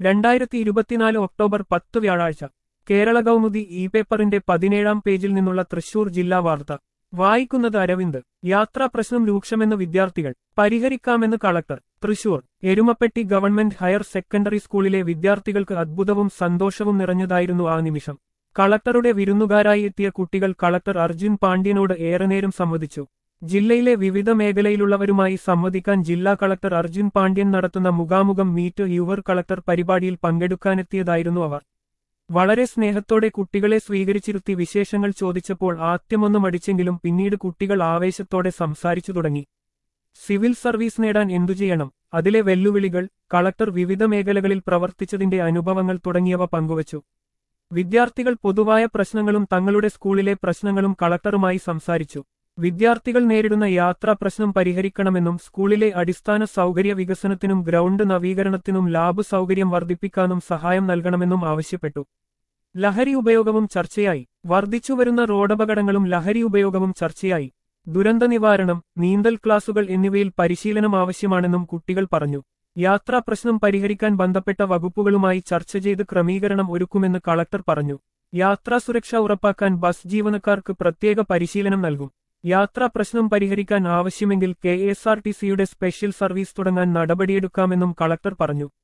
രണ്ടായിരത്തി ഇരുപത്തിനാല് ഒക്ടോബർ പത്ത് വ്യാഴാഴ്ച കേരള കൗമുദി ഇ പേപ്പറിന്റെ പതിനേഴാം പേജിൽ നിന്നുള്ള തൃശൂർ ജില്ലാ വാർത്ത വായിക്കുന്നത് അരവിന്ദ് യാത്രാ പ്രശ്നം രൂക്ഷമെന്ന് വിദ്യാർത്ഥികൾ പരിഹരിക്കാമെന്ന് collector Thrissur Erumapetty government higher secondary സ്കൂളിലെ വിദ്യാർത്ഥികൾക്ക് അദ്ഭുതവും സന്തോഷവും നിറഞ്ഞതായിരുന്നു ആ നിമിഷം കളക്ടറുടെ വിരുന്നുകാരായി എത്തിയ കുട്ടികൾ കളക്ടർ അർജുൻ പാണ്ഡ്യനോട് ഏറെ നേരം സംവദിച്ചു ജില്ലയിലെ വിവിധ മേഖലയിലുള്ളവരുമായി സംവദിക്കാൻ ജില്ലാ കളക്ടർ അർജുൻ പാണ്ഡ്യൻ നടത്തുന്ന മുഖാമുഖം മീറ്റ് യുവർ കളക്ടർ പരിപാടിയിൽ പങ്കെടുക്കാനെത്തിയതായിരുന്നു അവർ വളരെ സ്നേഹത്തോടെ കുട്ടികളെ സ്വീകരിച്ചിരുത്തി വിശേഷങ്ങൾ ചോദിച്ചപ്പോൾ ആദ്യമൊന്ന് മടിച്ചെങ്കിലും പിന്നീട് കുട്ടികൾ ആവേശത്തോടെ സംസാരിച്ചു തുടങ്ങി സിവിൽ സർവീസ് നേടാൻ എന്തു ചെയ്യണം അതിലെ വെല്ലുവിളികൾ കളക്ടർ വിവിധ മേഖലകളിൽ പ്രവർത്തിച്ചതിന്റെ അനുഭവങ്ങൾ തുടങ്ങിയവ പങ്കുവച്ചു വിദ്യാർത്ഥികൾ പൊതുവായ പ്രശ്നങ്ങളും തങ്ങളുടെ സ്കൂളിലെ പ്രശ്നങ്ങളും കളക്ടറുമായി സംസാരിച്ചു വിദ്യാർത്ഥികൾ നേരിടുന്ന യാത്രാ പ്രശ്നം പരിഹരിക്കണമെന്നും സ്കൂളിലെ അടിസ്ഥാന സൗകര്യ വികസനത്തിനും ഗ്രൗണ്ട് നവീകരണത്തിനും ലാബ് സൗകര്യം വർദ്ധിപ്പിക്കാനും സഹായം നൽകണമെന്നും ആവശ്യപ്പെട്ടു ലഹരി ഉപയോഗവും ചർച്ചയായി വർദ്ധിച്ചുവരുന്ന റോഡപകടങ്ങളും ലഹരി ഉപയോഗവും ചർച്ചയായി ദുരന്ത നിവാരണം നീന്തൽ ക്ലാസുകൾ എന്നിവയിൽ പരിശീലനം ആവശ്യമാണെന്നും കുട്ടികൾ പറഞ്ഞു യാത്രാ പ്രശ്നം പരിഹരിക്കാൻ ബന്ധപ്പെട്ട വകുപ്പുകളുമായി ചർച്ച ചെയ്ത് ക്രമീകരണം ഒരുക്കുമെന്ന് കളക്ടർ പറഞ്ഞു യാത്രാ സുരക്ഷ ഉറപ്പാക്കാൻ ബസ് ജീവനക്കാർക്ക് പ്രത്യേക പരിശീലനം നൽകും യാത്രാ പ്രശ്നം പരിഹരിക്കാൻ ആവശ്യമെങ്കിൽ കെ എസ് ആർ ടി സിയുടെ സ്പെഷ്യൽ സർവീസ് തുടങ്ങാൻ നടപടിയെടുക്കാമെന്നും കളക്ടർ പറഞ്ഞു